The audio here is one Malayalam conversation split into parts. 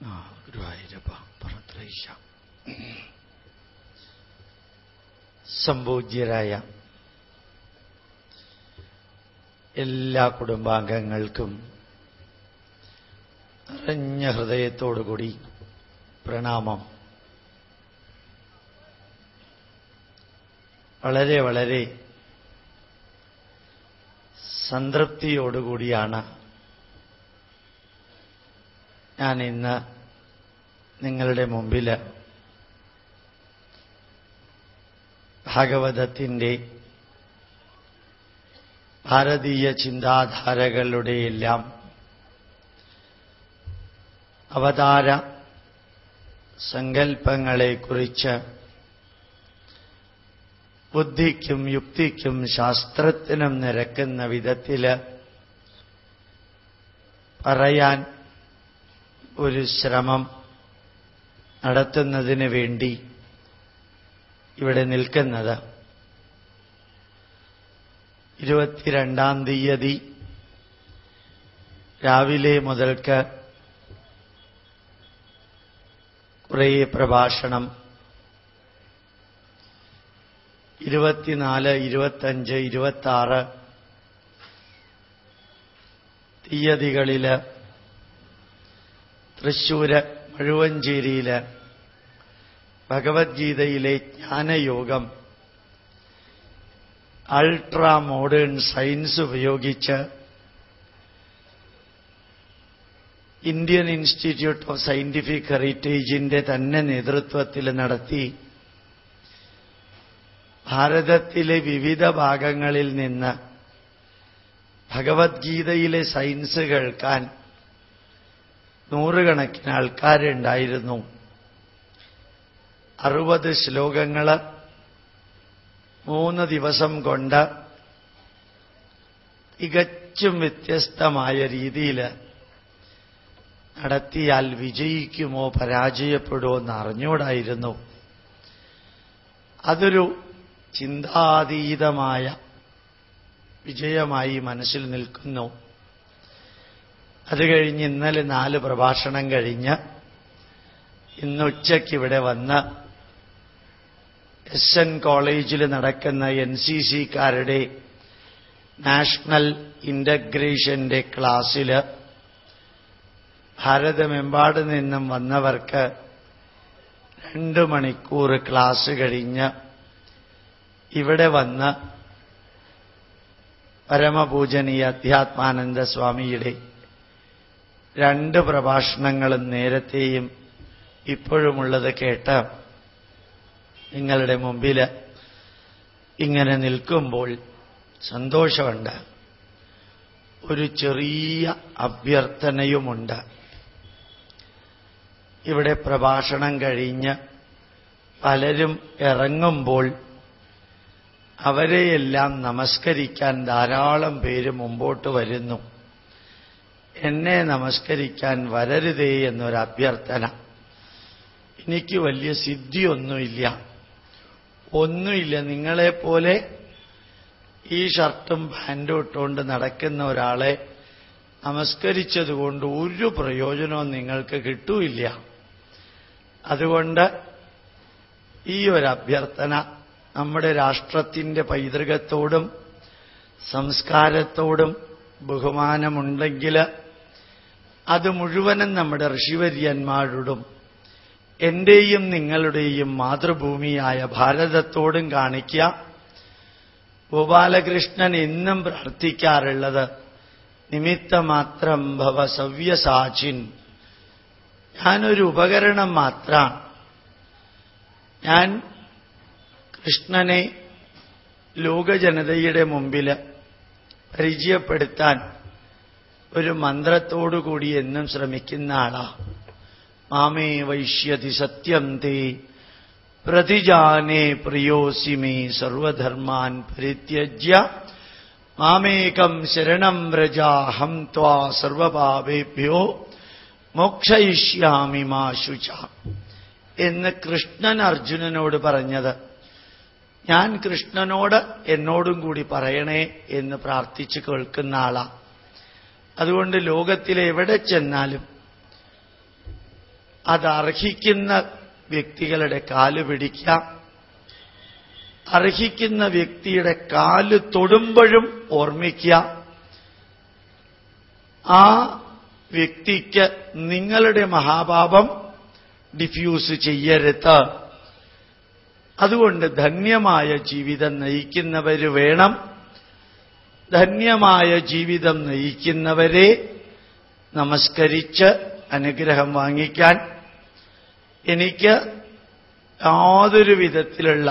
ആ ഗുരുവായൂരപ്പ പുറത്രയിച്ച സംപൂജ്യരായ എല്ലാ കുടുംബാംഗങ്ങൾക്കും നിറഞ്ഞ ഹൃദയത്തോടുകൂടി പ്രണാമം വളരെ വളരെ സംതൃപ്തിയോടുകൂടിയാണ് ഞാൻ ഇന്ന് നിങ്ങളുടെ മുമ്പിൽ ഭാഗവതത്തിൻ്റെ ഭാരതീയ ചിന്താധാരകളുടെയെല്ലാം അവതാര സങ്കല്പങ്ങളെക്കുറിച്ച് ബുദ്ധിക്കും യുക്തിക്കും ശാസ്ത്രത്തിനും നിരക്കുന്ന വിധത്തിൽ പറയാൻ ഒരു ശ്രമം നടത്തുന്നതിന് വേണ്ടി ഇവിടെ നിൽക്കുന്നത് ഇരുപത്തിരണ്ടാം തീയതി രാവിലെ മുതൽക്ക് കുറേ പ്രഭാഷണം ഇരുപത്തിനാല് ഇരുപത്തഞ്ച് ഇരുപത്താറ് തീയതികളിൽ തൃശ്ശൂര് മഴുവഞ്ചേരിയില് ഭഗവത്ഗീതയിലെ ജ്ഞാനയോഗം അൾട്രാ മോഡേൺ സയൻസ് ഉപയോഗിച്ച് ഇന്ത്യൻ ഇൻസ്റ്റിറ്റ്യൂട്ട് ഓഫ് സയന്റിഫിക് ഹെറിറ്റേജിന്റെ തന്നെ നേതൃത്വത്തിൽ നടത്തി ഭാരതത്തിലെ വിവിധ ഭാഗങ്ങളിൽ നിന്ന് ഭഗവത്ഗീതയിലെ സയൻസ് കേൾക്കാൻ നൂറുകണക്കിന് ആൾക്കാരുണ്ടായിരുന്നു അറുപത് ശ്ലോകങ്ങൾ മൂന്ന് ദിവസം കൊണ്ട് തികച്ചും വ്യത്യസ്തമായ രീതിയിൽ നടത്തിയാൽ വിജയിക്കുമോ പരാജയപ്പെടുമോ എന്ന് അറിഞ്ഞൂടായിരുന്നു അതൊരു ചിന്താതീതമായ വിജയമായി മനസ്സിൽ നിൽക്കുന്നു അത് കഴിഞ്ഞ് ഇന്നലെ നാല് പ്രഭാഷണം കഴിഞ്ഞ് ഇന്ന് ഉച്ചയ്ക്ക് ഇവിടെ വന്ന് എസ് എൻ കോളേജിൽ നടക്കുന്ന എൻ സി സിക്കാരുടെ നാഷണൽ ഇന്റഗ്രേഷന്റെ ക്ലാസ്സിൽ ഭാരതമെമ്പാട് നിന്നും വന്നവർക്ക് രണ്ട് മണിക്കൂർ ക്ലാസ് കഴിഞ്ഞ് ഇവിടെ വന്ന് പരമപൂജനീയ അധ്യാത്മാനന്ദ സ്വാമിയുടെ രണ്ട് പ്രഭാഷണങ്ങളും നേരത്തെയും ഇപ്പോഴുമുള്ളത് കേട്ട് നിങ്ങളുടെ മുമ്പിൽ ഇങ്ങനെ നിൽക്കുമ്പോൾ സന്തോഷമുണ്ട് ഒരു ചെറിയ അഭ്യർത്ഥനയുമുണ്ട് ഇവിടെ പ്രഭാഷണം കഴിഞ്ഞ് പലരും ഇറങ്ങുമ്പോൾ അവരെയെല്ലാം നമസ്കരിക്കാൻ ധാരാളം പേര് മുമ്പോട്ട് വരുന്നു എന്നെ നമസ്കരിക്കാൻ വരരുതേ എന്നൊരു അഭ്യർത്ഥന എനിക്ക് വലിയ സിദ്ധിയൊന്നുമില്ല ഒന്നുമില്ല നിങ്ങളെപ്പോലെ ഈ ഷർട്ടും പാൻറ്റും ഇട്ടുകൊണ്ട് നടക്കുന്ന ഒരാളെ നമസ്കരിച്ചതുകൊണ്ട് ഒരു പ്രയോജനവും നിങ്ങൾക്ക് കിട്ടൂല്ല അതുകൊണ്ട് ഈ ഒരു അഭ്യർത്ഥന നമ്മുടെ രാഷ്ട്രത്തിന്റെ പൈതൃകത്തോടും സംസ്കാരത്തോടും ബഹുമാനമുണ്ടെങ്കിൽ അത് മുഴുവനും നമ്മുടെ ഋഷിവര്യന്മാരോടും എന്റെയും നിങ്ങളുടെയും മാതൃഭൂമിയായ ഭാരതത്തോടും കാണിക്കുക ഗോപാലകൃഷ്ണൻ എന്നും പ്രാർത്ഥിക്കാറുള്ളത് നിമിത്തമാത്രം ഭവ സവ്യസാചിൻ ഞാനൊരു ഉപകരണം മാത്രമാണ് ഞാൻ കൃഷ്ണനെ ലോകജനതയുടെ മുമ്പിൽ പരിചയപ്പെടുത്താൻ ഒരു മന്ത്രത്തോടുകൂടി എന്നും ശ്രമിക്കുന്ന ആളാ മാമേ വൈശ്യതി സത്യം തേ പ്രതിജാനേ പ്രിയോസി മേ സർവധർമാൻ പരിത്യജ്യ മാമേകം ശരണം വ്രജാഹം ത്വാ സർവപാപേഭ്യോ മോക്ഷയിഷ്യാമി മാ ശുച എന്ന് കൃഷ്ണൻ അർജുനനോട് പറഞ്ഞത് ഞാൻ കൃഷ്ണനോട് എന്നോടും കൂടി പറയണേ എന്ന് പ്രാർത്ഥിച്ച് കേൾക്കുന്ന ആളാ അതുകൊണ്ട് ലോകത്തിലെ എവിടെ ചെന്നാലും അത് അർഹിക്കുന്ന വ്യക്തികളുടെ കാല് പിടിക്കാം അർഹിക്കുന്ന വ്യക്തിയുടെ കാല് തൊടുമ്പോഴും ഓർമ്മിക്കുക ആ വ്യക്തിക്ക് നിങ്ങളുടെ മഹാപാപം ഡിഫ്യൂസ് ചെയ്യരുത് അതുകൊണ്ട് ധന്യമായ ജീവിതം നയിക്കുന്നവര് വേണം ധന്യമായ ജീവിതം നയിക്കുന്നവരെ നമസ്കരിച്ച് അനുഗ്രഹം വാങ്ങിക്കാൻ എനിക്ക് യാതൊരു വിധത്തിലുള്ള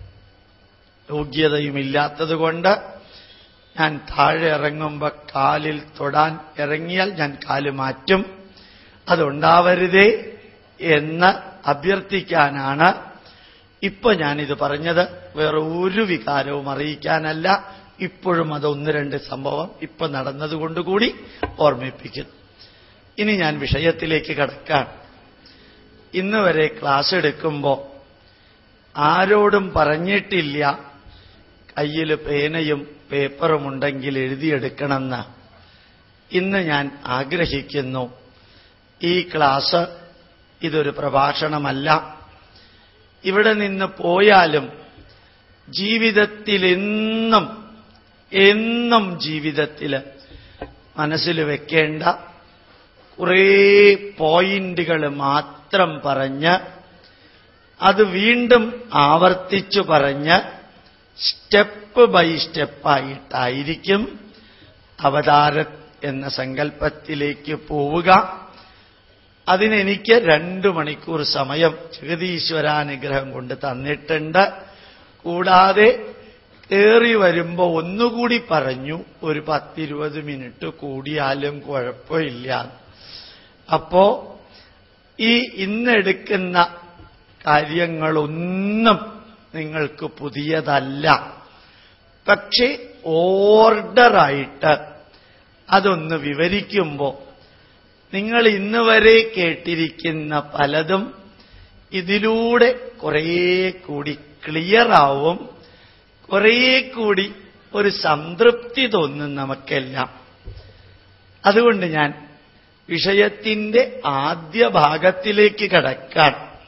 യോഗ്യതയുമില്ലാത്തതുകൊണ്ട് ഞാൻ താഴെ ഇറങ്ങുമ്പോൾ കാലിൽ തൊടാൻ ഇറങ്ങിയാൽ ഞാൻ കാല് മാറ്റും അതുണ്ടാവരുതേ എന്ന് അഭ്യർത്ഥിക്കാനാണ് ഇപ്പൊ ഞാനിത് പറഞ്ഞത് വേറെ ഒരു വികാരവും അറിയിക്കാനല്ല ഇപ്പോഴും അത് ഒന്ന് രണ്ട് സംഭവം ഇപ്പൊ നടന്നതുകൊണ്ടുകൂടി ഓർമ്മിപ്പിക്കുന്നു ഇനി ഞാൻ വിഷയത്തിലേക്ക് കടക്കാൻ ഇന്ന് വരെ ക്ലാസ് എടുക്കുമ്പോൾ ആരോടും പറഞ്ഞിട്ടില്ല കയ്യിൽ പേനയും പേപ്പറും ഉണ്ടെങ്കിൽ എഴുതിയെടുക്കണമെന്ന് ഇന്ന് ഞാൻ ആഗ്രഹിക്കുന്നു ഈ ക്ലാസ് ഇതൊരു പ്രഭാഷണമല്ല ഇവിടെ നിന്ന് പോയാലും ജീവിതത്തിൽ എന്നും എന്നും ജീവിതത്തിൽ മനസ്സിൽ വെക്കേണ്ട കുറേ പോയിന്റുകൾ മാത്രം പറഞ്ഞ് അത് വീണ്ടും ആവർത്തിച്ചു പറഞ്ഞ് സ്റ്റെപ്പ് ബൈ സ്റ്റെപ്പായിട്ടായിരിക്കും അവതാര എന്ന സങ്കല്പത്തിലേക്ക് പോവുക അതിനെനിക്ക് രണ്ടു മണിക്കൂർ സമയം ജഗതീശ്വരാനുഗ്രഹം കൊണ്ട് തന്നിട്ടുണ്ട് കൂടാതെ കയറി വരുമ്പോ ഒന്നുകൂടി പറഞ്ഞു ഒരു പത്തിരുപത് മിനിറ്റ് കൂടിയാലും കുഴപ്പമില്ല അപ്പോ ഈ ഇന്നെടുക്കുന്ന കാര്യങ്ങളൊന്നും നിങ്ങൾക്ക് പുതിയതല്ല പക്ഷേ ഓർഡറായിട്ട് അതൊന്ന് വിവരിക്കുമ്പോൾ നിങ്ങൾ ഇന്ന് വരെ കേട്ടിരിക്കുന്ന പലതും ഇതിലൂടെ കുറേ കൂടി ക്ലിയറാവും കുറേ കൂടി ഒരു സംതൃപ്തി തോന്നും നമുക്കെല്ലാം അതുകൊണ്ട് ഞാൻ വിഷയത്തിന്റെ ആദ്യ ഭാഗത്തിലേക്ക് കടക്കാൻ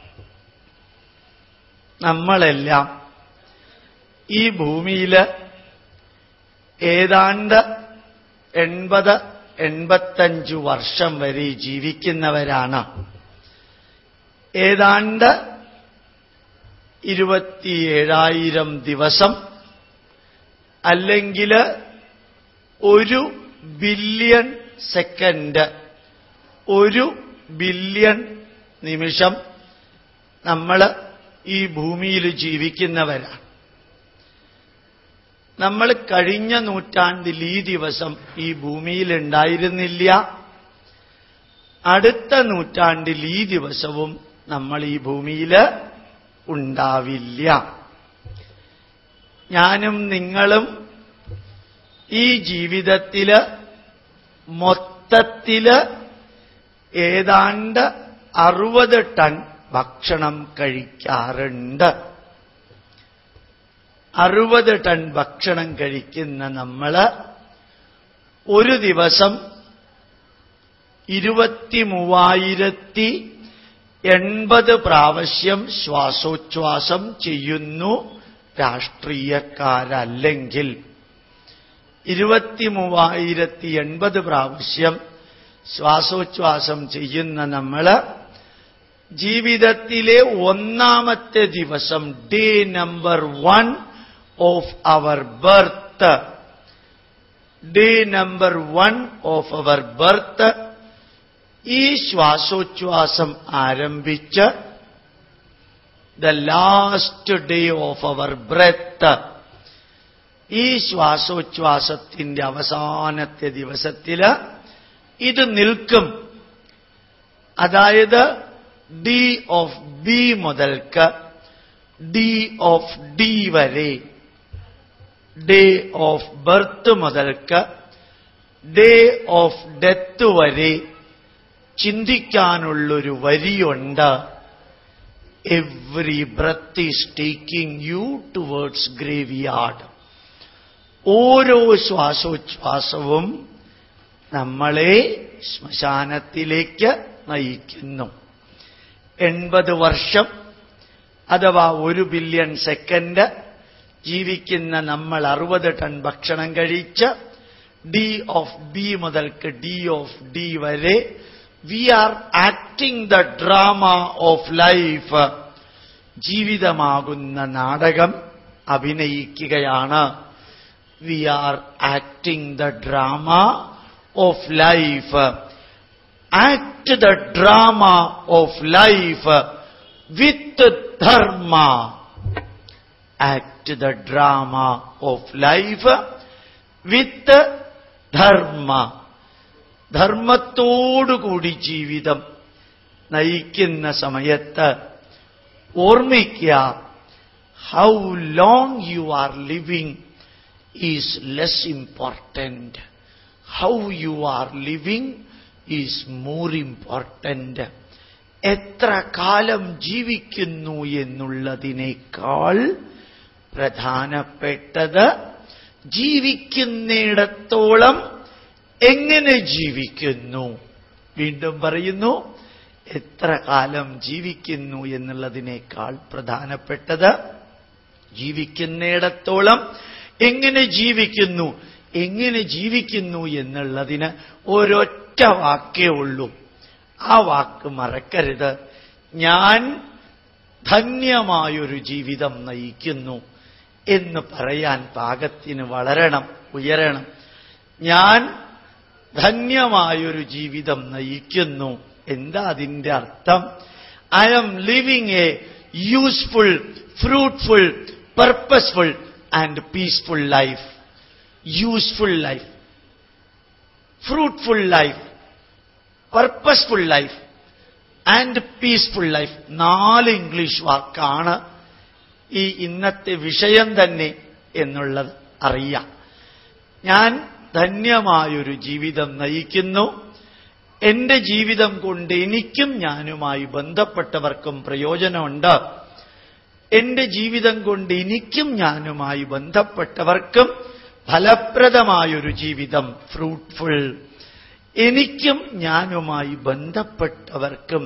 നമ്മളെല്ലാം ഈ ഭൂമിയിൽ ഏതാണ്ട് എൺപത് എൺപത്തഞ്ചു വർഷം വരെ ജീവിക്കുന്നവരാണ് ഏതാണ്ട് ഇരുപത്തിയേഴായിരം ദിവസം അല്ലെങ്കിൽ ഒരു ബില്യൺ സെക്കൻഡ് ഒരു ബില്യൺ നിമിഷം നമ്മൾ ഈ ഭൂമിയിൽ ജീവിക്കുന്നവരാണ് നമ്മൾ കഴിഞ്ഞ നൂറ്റാണ്ടിൽ ഈ ദിവസം ഈ ഭൂമിയിൽ ഉണ്ടായിരുന്നില്ല അടുത്ത നൂറ്റാണ്ടിൽ ഈ ദിവസവും നമ്മൾ ഈ ഭൂമിയിൽ ഉണ്ടാവില്ല ഞാനും നിങ്ങളും ഈ ജീവിതത്തില് മൊത്തത്തില് ഏതാണ്ട് അറുപത് ടൺ ഭക്ഷണം കഴിക്കാറുണ്ട് അറുപത് ടൺ ഭക്ഷണം കഴിക്കുന്ന നമ്മൾ ഒരു ദിവസം ഇരുപത്തി മൂവായിരത്തി എൺപത് പ്രാവശ്യം ശ്വാസോച്ഛ്വാസം ചെയ്യുന്നു രാഷ്ട്രീയക്കാരല്ലെങ്കിൽ ഇരുപത്തി മൂവായിരത്തി എൺപത് പ്രാവശ്യം ശ്വാസോച്ഛ്വാസം ചെയ്യുന്ന നമ്മൾ ജീവിതത്തിലെ ഒന്നാമത്തെ ദിവസം day number one of our birth day number one of our birth ഈ ശ്വാസോച്ഛ്വാസം ആരംഭിച്ച് the last day of our breath ഈ ശ്വാസോച്ഛ്വാസത്തിന്റെ അവസാനത്തെ ദിവസത്തില് ഇത് നിൽക്കും അതായത് ഡി ഓഫ് ബി മുതൽക്ക് ഡി ഓഫ് ഡി വരെ ഡേ ഓഫ് ബർത്ത് മുതൽക്ക് ഡേ ഓഫ് ഡെത്ത് വരെ ചിന്തിക്കാനുള്ളൊരു വരിയുണ്ട് every breath is taking you towards graveyard ഓരോ ശ്വാസോച്ഛ്വാസവും നമ്മളെ ശ്മശാനത്തിലേക്ക് നയിക്കുന്നു എൺപത് വർഷം അഥവാ ഒരു ബില്യൺ സെക്കൻഡ് ജീവിക്കുന്ന നമ്മൾ അറുപത് ടൺ ഭക്ഷണം കഴിച്ച് ഡി ഓഫ് ബി മുതൽക്ക് ഡി ഓഫ് ഡി വരെ we are acting the drama of life ജീവിതമാകുന്ന നാടകം അഭിനയിക്കുകയാണ് we are acting the drama of life act the drama of life with dharma act the drama of life with dharma ധർമ്മത്തോടുകൂടി ജീവിതം നയിക്കുന്ന സമയത്ത് ഓർമ്മിക്കുക how long you are living is less important how you are living is more important എത്ര കാലം ജീവിക്കുന്നു എന്നുള്ളതിനേക്കാൾ പ്രധാനപ്പെട്ടത് ജീവിക്കുന്നിടത്തോളം എങ്ങനെ ജീവിക്കുന്നു വീണ്ടും പറയുന്നു എത്ര കാലം ജീവിക്കുന്നു എന്നുള്ളതിനേക്കാൾ പ്രധാനപ്പെട്ടത് ജീവിക്കുന്നിടത്തോളം എങ്ങനെ ജീവിക്കുന്നു എങ്ങനെ ജീവിക്കുന്നു എന്നുള്ളതിന് ഒരൊറ്റ വാക്കേ ഉള്ളൂ ആ വാക്ക് മറക്കരുത് ഞാൻ ധന്യമായൊരു ജീവിതം നയിക്കുന്നു എന്ന് പറയാൻ പാകത്തിന് വളരണം ഉയരണം ഞാൻ ധന്യമായൊരു ജീവിതം നയിക്കുന്നു എന്താ അതിന്റെ അർത്ഥം I am living a useful fruitful purposeful and peaceful life useful life fruitful life purposeful life and peaceful life നാല് ഇംഗ്ലീഷ് വാക്കാണ് ഈ ഇന്നത്തെ വിഷയം തന്നെ എന്നുള്ളത് അറിയാം ഞാൻ ധന്യമായൊരു ജീവിതം നയിക്കുന്നു എന്റെ ജീവിതം കൊണ്ട് എനിക്കും ഞാനുമായി ബന്ധപ്പെട്ടവർക്കും പ്രയോജനമുണ്ട് എന്റെ ജീവിതം കൊണ്ട് എനിക്കും ഞാനുമായി ബന്ധപ്പെട്ടവർക്കും ഫലപ്രദമായൊരു ജീവിതം ഫ്രൂട്ട്ഫുൾ എനിക്കും ഞാനുമായി ബന്ധപ്പെട്ടവർക്കും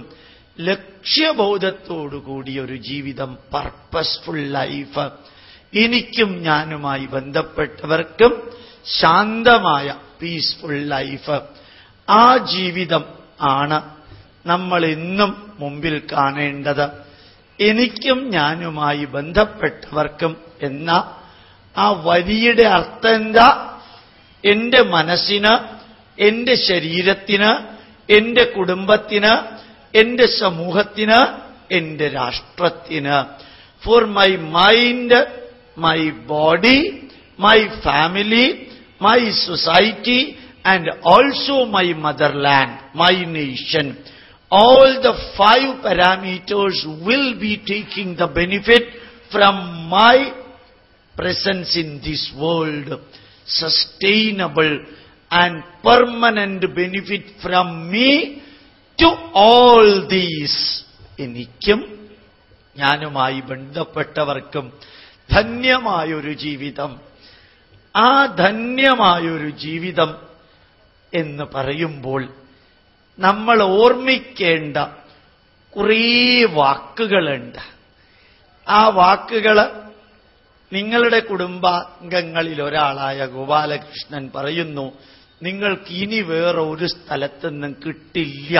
ലക്ഷ്യബോധത്തോടുകൂടിയ ഒരു ജീവിതം പർപ്പസ്ഫുൾ ലൈഫ് എനിക്കും ഞാനുമായി ബന്ധപ്പെട്ടവർക്കും ശാന്തമായ പീസ്ഫുൾ ലൈഫ് ആ ജീവിതം ആണ് നമ്മൾ ഇന്നും മുമ്പിൽ കാണേണ്ടത് എനിക്കും ഞാനുമായി ബന്ധപ്പെട്ടവർക്കും എന്ന ആ വരിയുടെ അർത്ഥം എന്താ എന്റെ മനസ്സിന് എന്റെ ശരീരത്തിന് എന്റെ കുടുംബത്തിന് എന്റെ സമൂഹത്തിന് എന്റെ രാഷ്ട്രത്തിന് for my mind my body my family my society and also my motherland my nation all the five parameters will be taking the benefit from my presence in this world. Sustainable and permanent benefit from me to all these. എനിക്കും ഞാനുമായി ബന്ധപ്പെട്ടവർക്കും ധന്യമായൊരു ജീവിതം ആ ധന്യമായൊരു ജീവിതം എന്ന് പറയുമ്പോൾ നമ്മൾ ഓർമ്മിക്കേണ്ട കുറേ വാക്കുകളുണ്ട് ആ വാക്കുകൾ നിങ്ങളുടെ കുടുംബാംഗങ്ങളിൽ ഒരാളായ ഗോപാലകൃഷ്ണൻ പറയുന്നു നിങ്ങൾക്ക് ഇനി വേറെ ഒരു സ്ഥലത്തുനിന്നും കിട്ടില്ല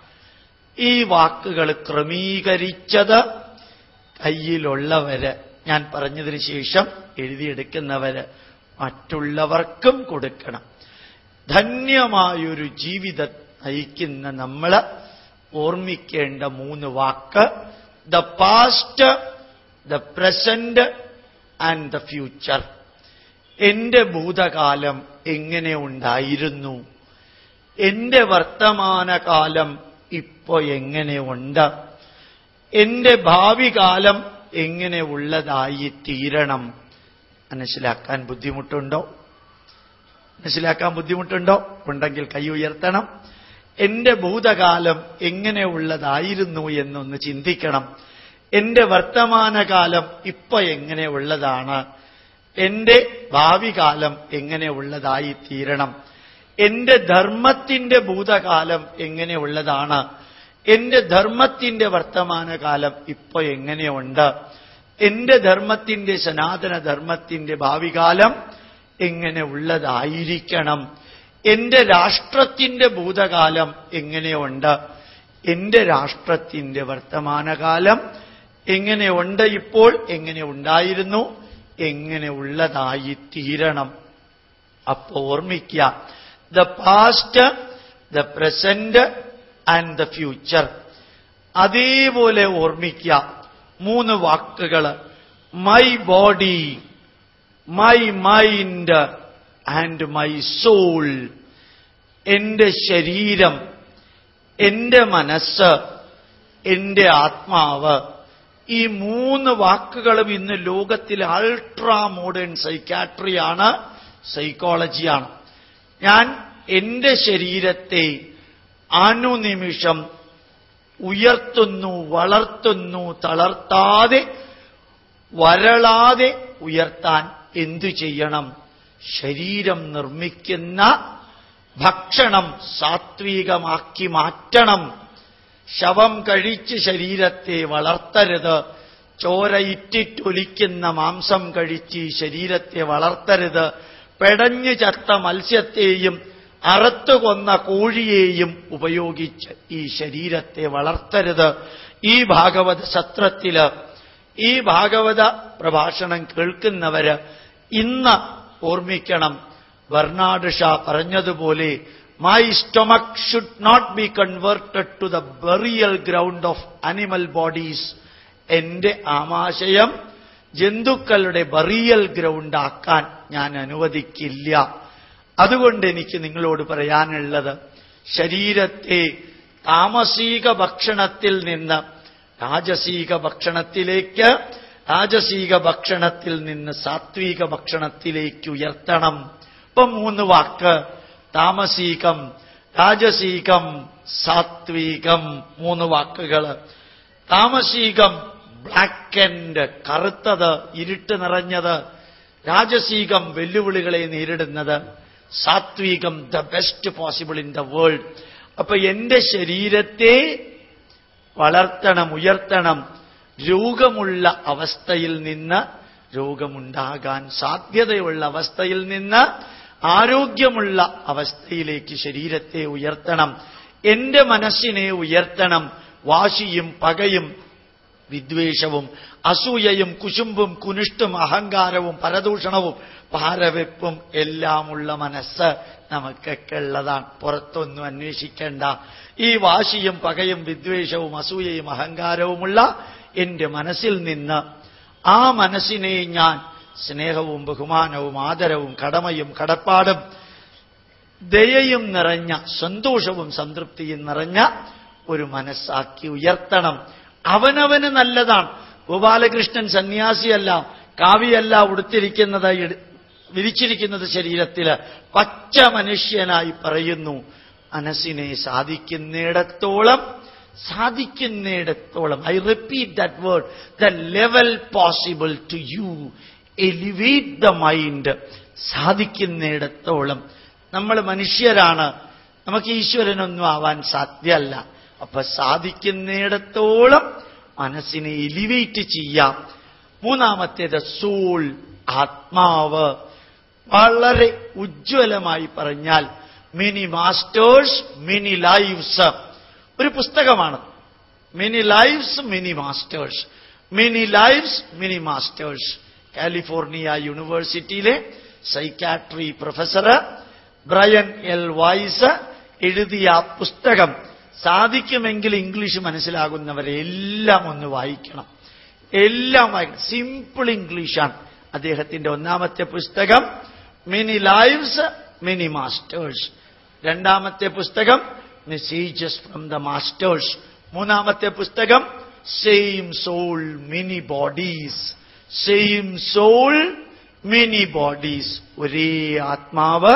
ഈ വാക്കുകൾ ക്രമീകരിച്ചത് കയ്യിലുള്ളവര് ഞാൻ പറഞ്ഞതിന് ശേഷം എഴുതിയെടുക്കുന്നവര് മറ്റുള്ളവർക്കും കൊടുക്കണം ധന്യമായൊരു ജീവിതം നയിക്കുന്ന നമ്മൾ ഓർമ്മിക്കേണ്ട മൂന്ന് വാക്ക് the past the present and the future എന്റെ ഭൂതകാലം എങ്ങനെ ഉണ്ടായിരുന്നു എന്റെ വർത്തമാനകാലം ഇപ്പോ എങ്ങനെ ഉണ്ട് എന്റെ ഭാവി കാലം എങ്ങനെ ഉള്ളതായി തീരണം മനസ്സിലാക്കാൻ ബുദ്ധിമുട്ടുണ്ടോ മനസ്സിലാക്കാൻ ബുദ്ധിമുട്ടുണ്ടോ ഉണ്ടെങ്കിൽ കൈ ഉയർത്തണം എന്റെ ഭൂതകാലം എങ്ങനെയുള്ളതായിരുന്നു എന്നൊന്ന് ചിന്തിക്കണം എന്റെ വർത്തമാനകാലം ഇപ്പൊ എങ്ങനെയുള്ളതാണ് എന്റെ ഭാവി കാലം എങ്ങനെയുള്ളതായി തീരണം എന്റെ ധർമ്മത്തിന്റെ ഭൂതകാലം എങ്ങനെയുള്ളതാണ് എന്റെ ധർമ്മത്തിന്റെ വർത്തമാനകാലം ഇപ്പൊ എങ്ങനെയുണ്ട് എന്റെ ധർമ്മത്തിന്റെ സനാതന ധർമ്മത്തിന്റെ ഭാവികാലം എങ്ങനെ ഉള്ളതായിരിക്കണം എന്റെ രാഷ്ട്രത്തിന്റെ ഭൂതകാലം എങ്ങനെയുണ്ട് എന്റെ രാഷ്ട്രത്തിന്റെ വർത്തമാനകാലം എങ്ങനെയുണ്ട് ഇപ്പോൾ എങ്ങനെ ഉണ്ടായിരുന്നു എങ്ങനെ ഉള്ളതായി തീരണം അപ്പൊ ഓർമ്മിക്കുക the past the present and the future അതേപോലെ ഓർമ്മിക്കുക മൂന്ന് വാക്കുകൾ my body my mind and my soul എന്റെ ശരീരം എന്റെ മനസ്സ് എന്റെ ആത്മാവ് ഈ മൂന്ന് വാക്കുകളും ഇന്ന് ലോകത്തിലെ അൾട്രാ മോഡേൺ സൈക്കാട്രിയാണ് സൈക്കോളജിയാണ് ഞാൻ എന്റെ ശരീരത്തെ അനുനിമിഷം ഉയർത്തുന്നു വളർത്തുന്നു തളർത്താതെ വരളാതെ ഉയർത്താൻ എന്തു ചെയ്യണം ശരീരം നിർമ്മിക്കുന്ന ഭക്ഷണം സാത്വികമാക്കി മാറ്റണം ശവം കഴിച്ച് ശരീരത്തെ വളർത്തരുത് ചോര ഇറ്റിറ്റൊലിക്കുന്ന മാംസം കഴിച്ച് ഈ ശരീരത്തെ വളർത്തരുത് പെടഞ്ഞു ചത്ത മത്സ്യത്തെയും അറുത്തു കൊന്ന കോഴിയെയും ഉപയോഗിച്ച് ഈ ശരീരത്തെ വളർത്തരുത് ഈ ഭാഗവത സത്രത്തില് ഈ ഭാഗവത പ്രഭാഷണം കേൾക്കുന്നവര് ഇന്ന് ഓർമ്മിക്കണം ബർണാഡ് ഷാ പറഞ്ഞതുപോലെ my stomach should not be converted to the burial ground of animal bodies എന്റെ ആമാശയം ജന്തുക്കളുടെ ബറിയൽ ഗ്രൗണ്ട് ആക്കാൻ ഞാൻ അനുവദിക്കില്ല അതുകൊണ്ട് എനിക്ക് നിങ്ങളോട് പറയാനുള്ളത് ശരീരത്തെ താമസിക ഭക്ഷണത്തിൽ നിന്ന് രാജസീക ഭക്ഷണത്തിലേക്ക് രാജസീക ഭക്ഷണത്തിൽ നിന്ന് സാത്വിക ഭക്ഷണത്തിലേക്ക് ഉയർത്തണം ഇപ്പം മൂന്ന് വാക്ക് താമസീകം രാജസീകം സാത്വികം മൂന്ന് വാക്കുകൾ താമസീകം ബ്ലാക്ക് ആൻഡ് കറുത്തത് ഇരുട്ട് നിറഞ്ഞത് രാജസീകം വെല്ലുവിളികളെ നേരിടുന്നത് സാത്വികം the best possible in the world അപ്പൊ എന്റെ ശരീരത്തെ വളർത്തണം ഉയർത്തണം രോഗമുള്ള അവസ്ഥയിൽ നിന്ന് രോഗമുണ്ടാകാൻ സാധ്യതയുള്ള അവസ്ഥയിൽ നിന്ന് ആരോഗ്യമുള്ള അവസ്ഥയിലേക്ക് ശരീരത്തെ ഉയർത്തണം എന്റെ മനസ്സിനെ ഉയർത്തണം വാശിയും പകയും വിദ്വേഷവും അസൂയയും കുശുമ്പും കുനിഷ്ടും അഹങ്കാരവും പരദൂഷണവും പാരവെപ്പും എല്ലാമുള്ള മനസ്സ് നമുക്കൊക്കെ ഉള്ളതാണ് പുറത്തൊന്നും അന്വേഷിക്കേണ്ട ഈ വാശിയും പകയും വിദ്വേഷവും അസൂയയും അഹങ്കാരവുമുള്ള എന്റെ മനസ്സിൽ നിന്ന് ആ മനസ്സിനെ ഞാൻ സ്നേഹവും ബഹുമാനവും ആദരവും കടമയും കടപ്പാടും ദയയും നിറഞ്ഞ സന്തോഷവും സംതൃപ്തിയും നിറഞ്ഞ ഒരു മനസ്സാക്കി ഉയർത്തണം അവനവന് നല്ലതാണ് ഗോപാലകൃഷ്ണൻ സന്യാസിയല്ല കാവിയല്ല ഉടുത്തിരിക്കുന്നത് ഇട- വിരിച്ചിരിക്കുന്നത് ശരീരത്തില് പച്ച മനുഷ്യനായി പറയുന്നു മനസ്സിനെ സാധിക്കുന്നിടത്തോളം സാധിക്കുന്നിടത്തോളം I repeat that word the level possible to you elevate the mind സാധിക്കുന്നിടത്തോളം നമ്മൾ മനുഷ്യരാണ് നമുക്ക് ഈശ്വരനൊന്നും ആവാൻ സാധ്യമല്ല അപ്പൊ സാധിക്കുന്നിടത്തോളം മനസ്സിനെ എലിവേറ്റ് ചെയ്യാം മൂന്നാമത്തേത് സോൾ ആത്മാവ് വളരെ ഉജ്ജ്വലമായി പറഞ്ഞാൽ മിനി മാസ്റ്റേഴ്സ് മിനി ലൈവ്സ് ഒരു പുസ്തകമാണ് many lives many masters many lives many masters California യൂണിവേഴ്സിറ്റിയിലെ psychiatry professor Brian L Weiss എഴുതിയ ആ പുസ്തകം സാധിക്കുമെങ്കിൽ ഇംഗ്ലീഷ് മനസ്സിലാകുന്നവരെ എല്ലാം ഒന്ന് വായിക്കണം എല്ലാം വായിക്കണം സിമ്പിൾ ഇംഗ്ലീഷാണ് അദ്ദേഹത്തിന്റെ ഒന്നാമത്തെ പുസ്തകം മിനി ലൈവ്സ് മിനി മാസ്റ്റേഴ്സ് രണ്ടാമത്തെ പുസ്തകം മെസ്സേജസ് ഫ്രം ദ മാസ്റ്റേഴ്സ് മൂന്നാമത്തെ പുസ്തകം same soul many bodies same soul many bodies ഒരേ ആത്മാവ്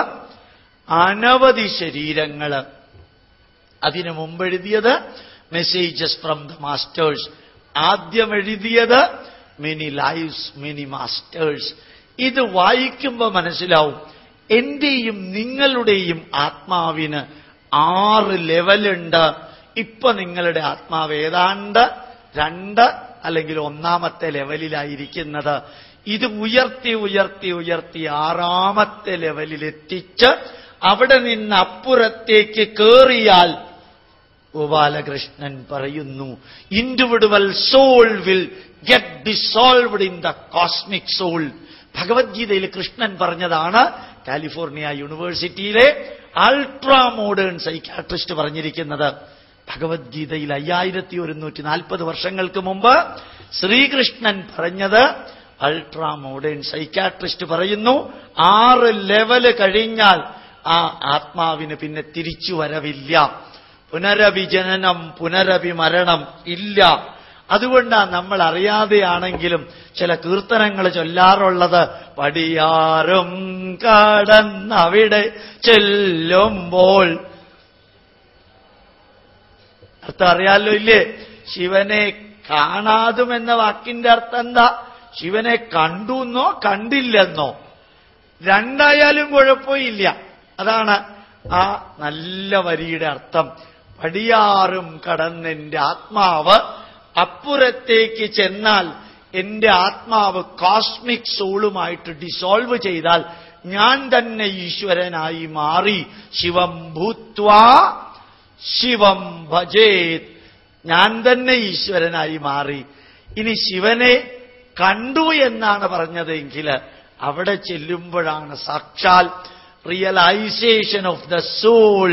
അനവധി ശരീരങ്ങള് അതിനു മുമ്പ് എഴുതിയത് മെസ്സേജസ് ഫ്രം ദ മാസ്റ്റേഴ്സ് ആദ്യം എഴുതിയത് മിനി ലൈവ്സ് മിനി മാസ്റ്റേഴ്സ് ഇത് വായിക്കുമ്പോൾ മനസ്സിലാവും എന്റെയും നിങ്ങളുടെയും ആത്മാവിന് ആറ് ലെവലുണ്ട് ഇപ്പൊ നിങ്ങളുടെ ആത്മാവ് ഏതാണ്ട് രണ്ട് അല്ലെങ്കിൽ ഒന്നാമത്തെ ലെവലിലായിരിക്കുന്നത് ഇത് ഉയർത്തി ഉയർത്തി ഉയർത്തി ആറാമത്തെ ലെവലിൽ എത്തിച്ച് അവിടെ നിന്ന് അപ്പുറത്തേക്ക് കേറിയാൽ ഗോപാലകൃഷ്ണൻ പറയുന്നു individual soul will get dissolved in the cosmic soul ഭഗവത്ഗീതയിൽ കൃഷ്ണൻ പറഞ്ഞതാണ് കാലിഫോർണിയ യൂണിവേഴ്സിറ്റിയിലെ അൾട്രാ മോഡേൺ സൈക്കാട്രിസ്റ്റ് പറഞ്ഞിരിക്കുന്നത് ഭഗവത്ഗീതയിൽ അയ്യായിരത്തി ഒരുന്നൂറ്റി നാൽപ്പത് വർഷങ്ങൾക്ക് മുമ്പ് ശ്രീകൃഷ്ണൻ പറഞ്ഞത് അൾട്രാ മോഡേൺ സൈക്കാട്രിസ്റ്റ് പറയുന്നു ആറ് ലെവല് കഴിഞ്ഞാൽ ആ ആത്മാവിന് പിന്നെ തിരിച്ചു വരവില്ല പുനരവിജനനം പുനരവിമരണം ഇല്ല അതുകൊണ്ടാണ് നമ്മൾ അറിയാതെയാണെങ്കിലും ചില കീർത്തനങ്ങൾ ചൊല്ലാറുള്ളത് പടിയാറും കടന്നവിടെ ചെല്ലുമ്പോൾ അർത്ഥം അറിയാലോ ഇല്ലേ ശിവനെ കാണാതും എന്ന വാക്കിന്റെ അർത്ഥം എന്താ ശിവനെ കണ്ടു എന്നോ കണ്ടില്ലെന്നോ രണ്ടായാലും കുഴപ്പമില്ല അതാണ് ആ നല്ല വരിയുടെ അർത്ഥം പടിയാറും കടന്നെന്റെ ആത്മാവ് അപ്പുറത്തേക്ക് ചെന്നാൽ എന്റെ ആത്മാവ് കോസ്മിക് സോളുമായിട്ട് ഡിസോൾവ് ചെയ്താൽ ഞാൻ തന്നെ ഈശ്വരനായി മാറി ശിവം ഭൂത്വാ ശിവം ഭജേത് ഞാൻ തന്നെ ഈശ്വരനായി മാറി ഇനി ശിവനെ കണ്ടു എന്നാണ് പറഞ്ഞതെങ്കിൽ അവിടെ ചെല്ലുമ്പോഴാണ് സാക്ഷാൽ realisation of the soul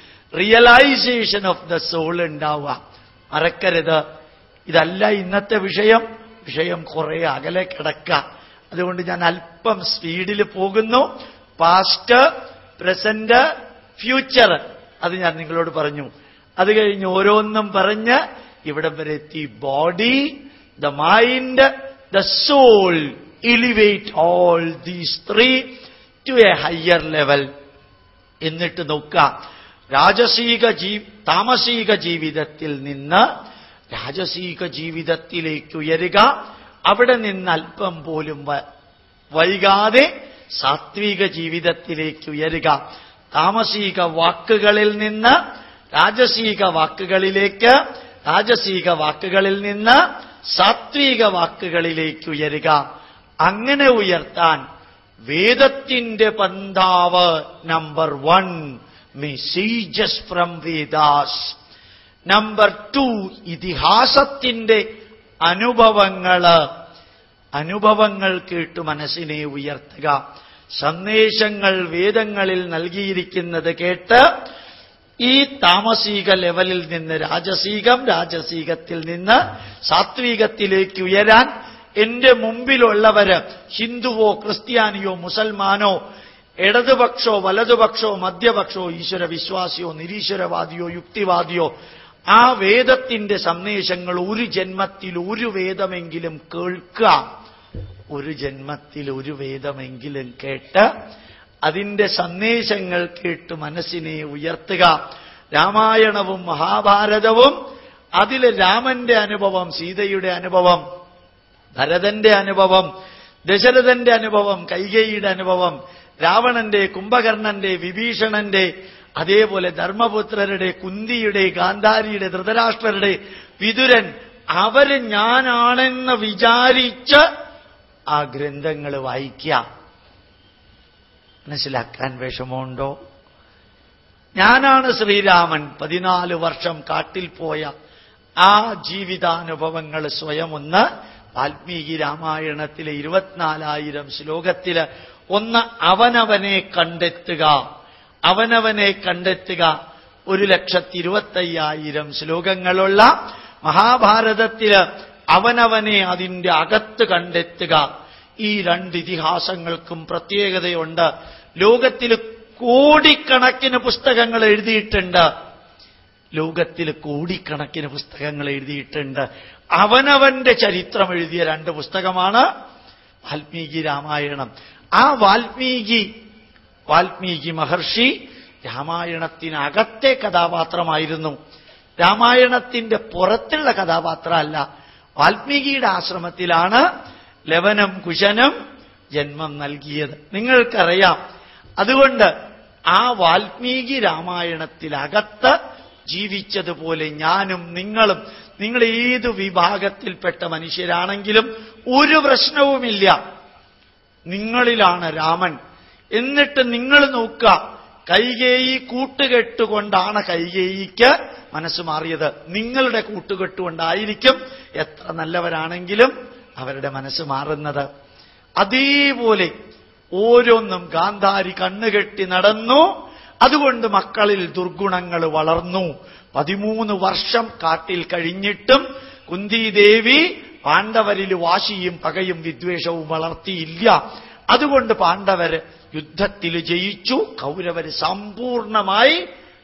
realisation of the soul ഉണ്ടാവുക മറക്കരുത് ഇതല്ല ഇന്നത്തെ വിഷയം വിഷയം കുറെ അകലെ കിടക്ക അതുകൊണ്ട് ഞാൻ അല്പം സ്പീഡിൽ പോകുന്നു പാസ്റ്റ് പ്രസന്റ് ഫ്യൂച്ചർ അത് ഞാൻ നിങ്ങളോട് പറഞ്ഞു അത് കഴിഞ്ഞ് ഓരോന്നും പറഞ്ഞ് ഇവിടം വരെ എത്തി body the mind the soul elevate all these three to a higher level എന്നിട്ട് നോക്കുക രാജസീക ജീ താമസീക ജീവിതത്തിൽ നിന്ന് രാജസീക ജീവിതത്തിലേക്ക് ഉയരുക അവിടെ നിന്ന് അല്പം പോലും വ- വൈകാതെ സാത്വിക ജീവിതത്തിലേക്ക് ഉയരുക താമസീക വാക്കുകളിൽ നിന്ന് രാജസീക വാക്കുകളിലേക്ക് രാജസീക വാക്കുകളിൽ നിന്ന് സാത്വിക വാക്കുകളിലേക്ക് ഉയരുക അങ്ങനെ ഉയർത്താൻ വേദത്തിന്റെ പന്താവ് number one messages from Vedas number two ഇതിഹാസത്തിന്റെ അനുഭവങ്ങള് അനുഭവങ്ങൾ കേട്ട് മനസ്സിനെ ഉയർത്തുക സന്ദേശങ്ങൾ വേദങ്ങളിൽ നൽകിയിരിക്കുന്നത് കേട്ട് ഈ താമസിക ലെവലിൽ നിന്ന് രാജസീകം രാജസീകത്തിൽ നിന്ന് സാത്വികത്തിലേക്ക് ഉയരാൻ എന്റെ മുമ്പിലുള്ളവര് ഹിന്ദുവോ ക്രിസ്ത്യാനിയോ മുസൽമാനോ ഇടതുപക്ഷോ വലതുപക്ഷോ മധ്യപക്ഷോ ഈശ്വര വിശ്വാസിയോ നിരീശ്വരവാദിയോ യുക്തിവാദിയോ ആ വേദത്തിന്റെ സന്ദേശങ്ങൾ ഒരു ജന്മത്തിൽ ഒരു വേദമെങ്കിലും കേൾക്കുക ഒരു ജന്മത്തിൽ ഒരു വേദമെങ്കിലും കേട്ട് അതിന്റെ സന്ദേശങ്ങൾ കേട്ട് മനസ്സിനെ ഉയർത്തുക രാമായണവും മഹാഭാരതവും അതിൽ രാമന്റെ അനുഭവം സീതയുടെ അനുഭവം ഭരതന്റെ അനുഭവം ദശരഥന്റെ അനുഭവം കൈകേയിയുടെ അനുഭവം രാവണന്റെ കുംഭകർണന്റെ വിഭീഷണന്റെ അതേപോലെ ധർമ്മപുത്രരുടെ കുന്തിയുടെ ഗാന്ധാരിയുടെ ധൃതരാഷ്ട്രരുടെ വിതുരൻ അവര് ഞാനാണെന്ന് വിചാരിച്ച് ആ ഗ്രന്ഥങ്ങൾ വായിക്കാം മനസ്സിലാക്കാൻ വിഷമമുണ്ടോ ഞാനാണ് ശ്രീരാമൻ പതിനാല് വർഷം കാട്ടിൽ പോയ ആ ജീവിതാനുഭവങ്ങൾ സ്വയം ഒന്ന് വാൽമീകി രാമായണത്തിലെ ഇരുപത്തിനാലായിരം ശ്ലോകത്തില് ഒന്ന് അവനവനെ കണ്ടെത്തുക അവനവനെ കണ്ടെത്തുക ഒരു ലക്ഷത്തി ഇരുപത്തയ്യായിരം ശ്ലോകങ്ങളുള്ള മഹാഭാരതത്തില് അവനവനെ അതിന്റെ അകത്ത് കണ്ടെത്തുക ഈ രണ്ട് ഇതിഹാസങ്ങൾക്കും പ്രത്യേകതയുണ്ട് ലോകത്തിൽ കോടിക്കണക്കിന് പുസ്തകങ്ങൾ എഴുതിയിട്ടുണ്ട് ലോകത്തിൽ കോടിക്കണക്കിന് പുസ്തകങ്ങൾ എഴുതിയിട്ടുണ്ട് അവനവന്റെ ചരിത്രം എഴുതിയ രണ്ട് പുസ്തകമാണ് വാൽമീകി രാമായണം ആ വാൽമീകി വാൽമീകി മഹർഷി രാമായണത്തിനകത്തെ കഥാപാത്രമായിരുന്നു രാമായണത്തിന്റെ പുറത്തുള്ള കഥാപാത്രമല്ല വാൽമീകിയുടെ ആശ്രമത്തിലാണ് ലവനം കുശനും ജന്മം നൽകിയത് നിങ്ങൾക്കറിയാം അതുകൊണ്ട് ആ വാൽമീകി രാമായണത്തിലകത്ത് ജീവിച്ചതുപോലെ ഞാനും നിങ്ങളും നിങ്ങൾ ഏത് വിഭാഗത്തിൽപ്പെട്ട മനുഷ്യരാണെങ്കിലും ഒരു പ്രശ്നവുമില്ല നിങ്ങളിലാണ് രാമൻ എന്നിട്ട് നിങ്ങൾ നോക്കുക കൈകേയി കൂട്ടുകെട്ടുകൊണ്ടാണ് കൈകേയിക്ക് മനസ്സ് മാറിയത് നിങ്ങളുടെ കൂട്ടുകെട്ടുകൊണ്ടായിരിക്കും എത്ര നല്ലവരാണെങ്കിലും അവരുടെ മനസ്സ് മാറുന്നത് അതേപോലെ ഓരോന്നും ഗാന്ധാരി കണ്ണുകെട്ടി നടന്നു അതുകൊണ്ട് മക്കളിൽ ദുർഗുണങ്ങൾ വളർന്നു പതിമൂന്ന് വർഷം കാട്ടിൽ കഴിഞ്ഞിട്ടും കുന്തിദേവി പാണ്ഡവരിൽ വാശിയും പകയും വിദ്വേഷവും വളർത്തിയില്ല അതുകൊണ്ട് പാണ്ഡവര് യുദ്ധത്തിൽ ജയിച്ചു കൗരവര് സമ്പൂർണമായി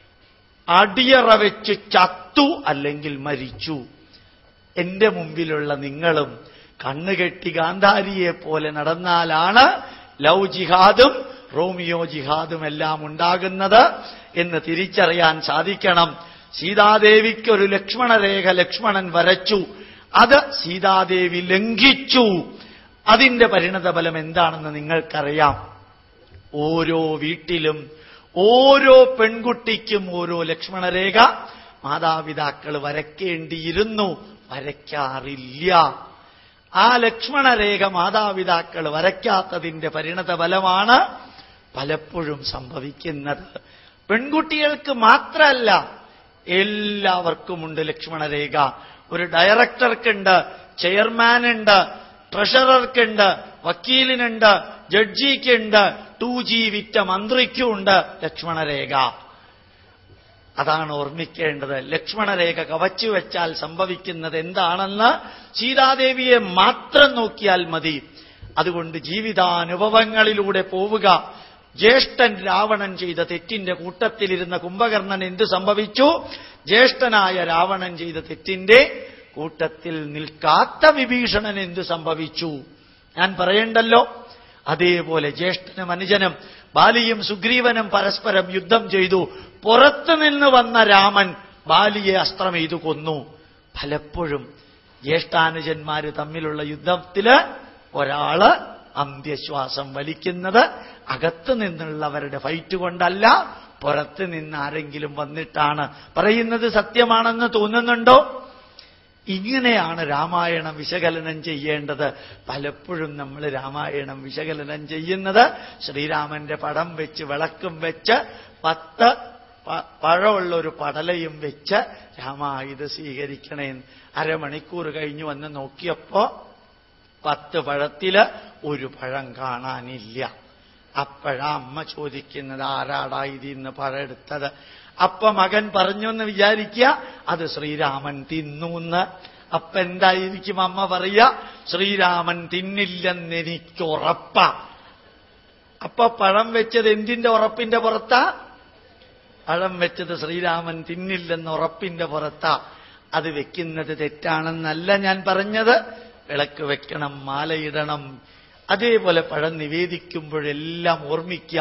അടിയറ വെച്ച് ചത്തു അല്ലെങ്കിൽ മരിച്ചു എന്റെ മുമ്പിലുള്ള നിങ്ങളും കണ്ണുകെട്ടി ഗാന്ധാരിയെ പോലെ നടന്നാലാണ് ലവ് ജിഹാദും റോമിയോ ജിഹാദും എല്ലാം ഉണ്ടാകുന്നത് എന്ന് തിരിച്ചറിയാൻ സാധിക്കണം സീതാദേവിക്കൊരു ലക്ഷ്മണരേഖ ലക്ഷ്മണൻ വരച്ചു അത് സീതാദേവി ലംഘിച്ചു അതിന്റെ പരിണതഫലം എന്താണെന്ന് നിങ്ങൾക്കറിയാം ഓരോ വീട്ടിലും ഓരോ പെൺകുട്ടിക്കും ഓരോ ലക്ഷ്മണരേഖ മാതാപിതാക്കൾ വരയ്ക്കേണ്ടിയിരുന്നു വരയ്ക്കാറില്ല ആ ലക്ഷ്മണരേഖ മാതാപിതാക്കൾ വരയ്ക്കാത്തതിന്റെ പരിണതഫലമാണ് പലപ്പോഴും സംഭവിക്കുന്നത് പെൺകുട്ടികൾക്ക് മാത്രമല്ല എല്ലാവർക്കുമുണ്ട് ലക്ഷ്മണരേഖ ഒരു ഡയറക്ടർക്കുണ്ട് ചെയർമാനുണ്ട് ട്രഷറർക്കുണ്ട് വക്കീലിനുണ്ട് ജഡ്ജിക്കുണ്ട് ടു ജി വിറ്റ മന്ത്രിക്കുമുണ്ട് ലക്ഷ്മണരേഖ അതാണ് ഓർമ്മിക്കേണ്ടത് ലക്ഷ്മണരേഖ കവച്ചു വെച്ചാൽ സംഭവിക്കുന്നത് എന്താണെന്ന് സീതാദേവിയെ മാത്രം നോക്കിയാൽ മതി അതുകൊണ്ട് ജീവിതാനുഭവങ്ങളിലൂടെ പോവുക ജ്യേഷ്ഠൻ രാവണൻ ചെയ്ത തെറ്റിന്റെ കൂട്ടത്തിലിരുന്ന കുംഭകർണൻ എന്തു സംഭവിച്ചു ജ്യേഷ്ഠനായ രാവണൻ ചെയ്ത തെറ്റിന്റെ കൂട്ടത്തിൽ നിൽക്കാത്ത വിഭീഷണൻ എന്തു സംഭവിച്ചു ഞാൻ പറയണ്ടല്ലോ അതേപോലെ ജ്യേഷ്ഠനും അനുജനും ബാലിയും സുഗ്രീവനും പരസ്പരം യുദ്ധം ചെയ്തു പുറത്തു നിന്ന് വന്ന രാമൻ ബാലിയെ അസ്ത്രമെയ്തു കൊന്നു പലപ്പോഴും ജ്യേഷ്ഠാനുജന്മാര് തമ്മിലുള്ള യുദ്ധത്തില് ഒരാള് അന്ത്യശ്വാസം വലിക്കുന്നത് അകത്തു നിന്നുള്ളവരുടെ ഫൈറ്റ് കൊണ്ടല്ല പുറത്ത് നിന്ന് ആരെങ്കിലും വന്നിട്ടാണ് പറയുന്നത് സത്യമാണെന്ന് തോന്നുന്നുണ്ടോ ഇങ്ങനെയാണ് രാമായണം വിശകലനം ചെയ്യേണ്ടത് പലപ്പോഴും നമ്മൾ രാമായണം വിശകലനം ചെയ്യുന്നത് ശ്രീരാമന്റെ പടം വെച്ച് വിളക്കും വെച്ച് പത്ത് പ- പഴമുള്ള ഒരു പടലയും വെച്ച് രാമ ഇത് സ്വീകരിക്കണേ അരമണിക്കൂർ കഴിഞ്ഞു വന്ന് നോക്കിയപ്പോ പത്ത് പഴത്തില് ഒരു പഴം കാണാനില്ല അപ്പോഴാ അമ്മ ചോദിക്കുന്നത് ആരാടാ ഇതിന്ന് പഴം എടുത്തത് അപ്പൊ മകൻ പറഞ്ഞു എന്ന് വിചാരിക്കുക അത് ശ്രീരാമൻ തിന്നൂന്ന് അപ്പൊ എന്തായിരിക്കും അമ്മ പറയുക ശ്രീരാമൻ തിന്നില്ലെന്നെനിക്ക് ഉറപ്പാ അപ്പൊ പഴം വെച്ചത് എന്തിന്റെ ഉറപ്പിന്റെ പുറത്താ പഴം വെച്ചത് ശ്രീരാമൻ തിന്നില്ലെന്ന് ഉറപ്പിന്റെ പുറത്താ അത് വെക്കുന്നത് തെറ്റാണെന്നല്ല ഞാൻ പറഞ്ഞത് വിളക്ക് വെക്കണം മാലയിടണം അതേപോലെ പഴം നിവേദിക്കുമ്പോഴെല്ലാം ഓർമ്മിക്കുക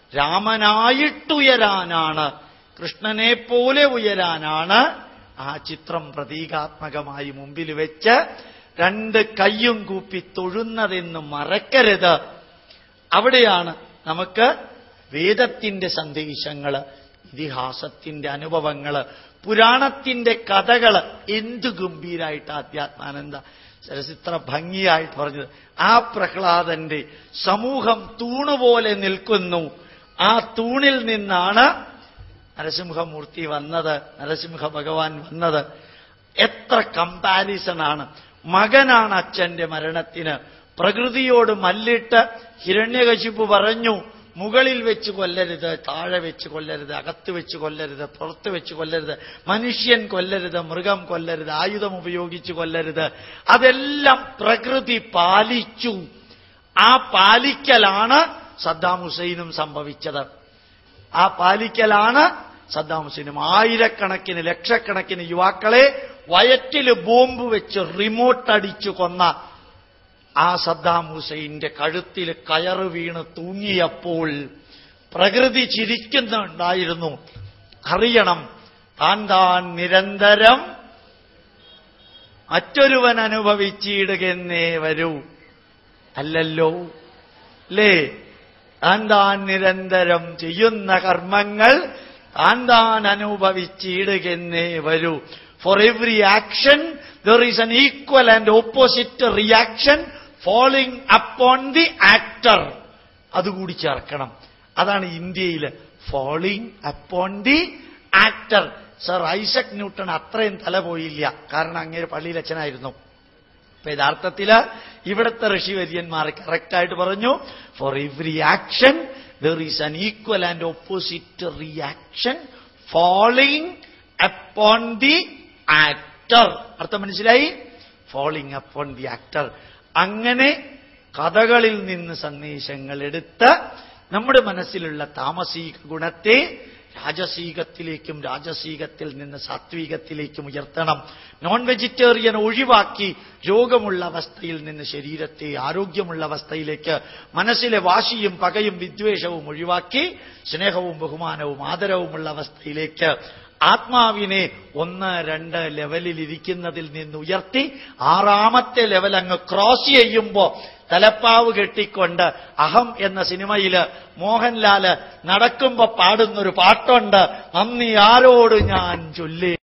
രാമനായിട്ടുയരാനാണ് കൃഷ്ണനെ പോലെ ഉയരാനാണ് ആ ചിത്രം പ്രതീകാത്മകമായി മുമ്പിൽ വെച്ച് രണ്ട് കയ്യും കൂപ്പി തൊഴുന്നതെന്ന് മറക്കരുത് അവിടെയാണ് നമുക്ക് വേദത്തിന്റെ സന്ദേശങ്ങള് ഇതിഹാസത്തിന്റെ അനുഭവങ്ങള് പുരാണത്തിന്റെ കഥകള് എന്തു ഗംഭീരായിട്ട് ആധ്യാത്മാനന്ദ സരസിത്ര ഭംഗിയായിട്ട് പറഞ്ഞത് ആ പ്രഹ്ലാദന്റെ സമൂഹം തൂണുപോലെ നിൽക്കുന്നു ആ തൂണിൽ നിന്നാണ് നരസിംഹമൂർത്തി വന്നത് നരസിംഹ ഭഗവാൻ വന്നത് എത്ര കമ്പാരിസണാണ് മകനാണ് അച്ഛന്റെ മരണത്തിന് പ്രകൃതിയോട് മല്ലിട്ട് ഹിരണ്യകശിപ്പ് പറഞ്ഞു മുകളിൽ വെച്ച് കൊല്ലരുത് താഴെ വെച്ച് കൊല്ലരുത് അകത്ത് വെച്ച് കൊല്ലരുത് പുറത്ത് വെച്ച് കൊല്ലരുത് മനുഷ്യൻ കൊല്ലരുത് മൃഗം കൊല്ലരുത് ആയുധം ഉപയോഗിച്ച് കൊല്ലരുത് അതെല്ലാം പ്രകൃതി പാലിച്ചു ആ പാലിക്കലാണ് സദ്ദാം ഹുസൈനും സംഭവിച്ചത് ആ പാലിക്കലാണ് സദ്ദാം ഹുസൈനും ആയിരക്കണക്കിന് ലക്ഷക്കണക്കിന് യുവാക്കളെ വയറ്റിൽ ബോംബ് വെച്ച് റിമോട്ട് അടിച്ചു കൊന്ന ആ സദ്ദാം ഹുസൈന്റെ കഴുത്തിൽ കയറ് വീണ് തൂങ്ങിയപ്പോൾ പ്രകൃതി ചിരിക്കുന്നുണ്ടായിരുന്നു അറിയണം താൻ താൻ നിരന്തരം മറ്റൊരുവൻ അനുഭവിച്ചിടുകെന്നേ വരൂ അല്ലല്ലോ അല്ലേ താൻ താൻ നിരന്തരം ചെയ്യുന്ന കർമ്മങ്ങൾ താൻ താൻ അനുഭവിച്ചിടുകെന്നേ വരൂ for every action there is an equal and opposite reaction following upon the actor അതുകൂടി ചേർക്കണം അതാണ് ഇന്ത്യയിൽ following upon the actor sir Isaac Newton അത്രയും തല പോയില്ല കാരണം അങ്ങേര് പള്ളിയിലച്ഛനായിരുന്നു അപ്പൊ യഥാർത്ഥത്തില് ഇവിടുത്തെ ഋഷിവര്യന്മാർ കറക്റ്റായിട്ട് പറഞ്ഞു for every action there is an equal and opposite reaction following upon the actor അർത്ഥം മനസ്സിലായി ഫോളോയിങ് അപ്പോൺ ദി ആക്ടർ അങ്ങനെ കഥകളിൽ നിന്ന് സന്ദേശങ്ങൾ എടുത്ത് നമ്മുടെ മനസ്സിലുള്ള താമസിക ഗുണത്തെ രാജസീകത്തിലേക്കും രാജസീകത്തിൽ നിന്ന് സാത്വികത്തിലേക്കും ഉയർത്തണം നോൺ വെജിറ്റേറിയൻ ഒഴിവാക്കി രോഗമുള്ള അവസ്ഥയിൽ നിന്ന് ശരീരത്തെ ആരോഗ്യമുള്ള അവസ്ഥയിലേക്ക് മനസ്സിലെ വാശിയും പകയും വിദ്വേഷവും ഒഴിവാക്കി സ്നേഹവും ബഹുമാനവും ആദരവുമുള്ള അവസ്ഥയിലേക്ക് ആത്മാവിനെ ഒന്ന് രണ്ട് ലെവലിൽ ഇരിക്കുന്നതിൽ നിന്ന് ഉയർത്തി ആറാമത്തെ ലെവൽ അങ്ങ് ക്രോസ് ചെയ്യുമ്പോ തലപ്പാവ് കെട്ടിക്കൊണ്ട് അഹം എന്ന സിനിമയില് മോഹൻലാല് നടക്കുമ്പോ പാടുന്നൊരു പാട്ടുണ്ട് നന്ദി ആരോട് ഞാൻ ചൊല്ലി